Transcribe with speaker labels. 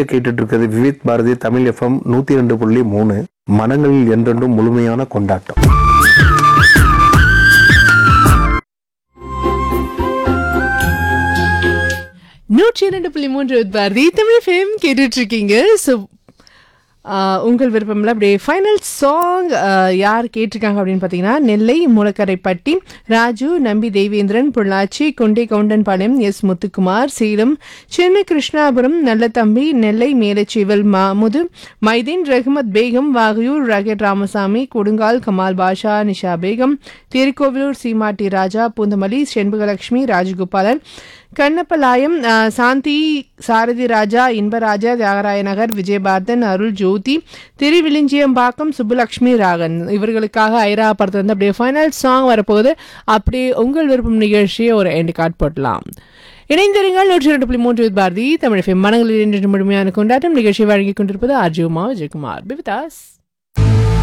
Speaker 1: நீங்க கேட்டுட்டு இருக்கிறது விவித் பாரதி தமிழ் எஃப்எம் நூத்தி ரெண்டு புள்ளி மூணு மனங்களில் என்றென்றும் முழுமையான கொண்டாட்டம்
Speaker 2: நூற்றி இரண்டு புள்ளி மூன்று பாரதி தமிழ் ஃபேம் கேட்டுட்டு இருக்கீங்க ஸோ உங்கள் விருப்பம்ல அப்படியே ஃபைனல் சாங் யார் கேட்டிருக்காங்க அப்படின்னு பார்த்தீங்கன்னா நெல்லை மூலக்கரைப்பட்டி ராஜு நம்பி தேவேந்திரன் பொள்ளாச்சி கொண்டை கவுண்டன்பாளையம் எஸ் முத்துக்குமார் சேலம் சின்ன கிருஷ்ணாபுரம் நல்லதம்பி நெல்லை மேலச்சீவல் மாமுது மைதீன் ரஹ்மத் பேகம் வாகையூர் ரகட் ராமசாமி கொடுங்கால் கமால் பாஷா நிஷா பேகம் திருக்கோவிலூர் சீமாட்டி ராஜா பூந்தமல்லி செண்பகலட்சுமி ராஜகோபாலன் கண்ணப்பலாயம் அஹ், சாந்தி சாரதி ராஜா இன்பராஜா தியாகராய நகர் விஜயபாரதன் அருள் ஜோதி திருவிழிஞ்சியம்பாக்கம் சுப்புலக்ஷ்மி ராகன் இவர்களுக்காக ஐரா படத்துல இருந்து அப்படியே ஃபைனல் சாங் வரப்போகுது அப்படியே உங்கள் விருப்பம் நிகழ்ச்சியை ஒரு எண்டு கார்டு போட்டலாம் இணைந்திருங்கள் நூற்றி ரெண்டு புள்ளி மூன்று with பாரதி தமிழ் FM. மனங்களில் இன்று முழுமையான கொண்டாட்டம் நிகழ்ச்சி வழங்கிக் கொண்டிருப்பது அர்ஜுமா விஜயகுமார் பிவிதாஸ்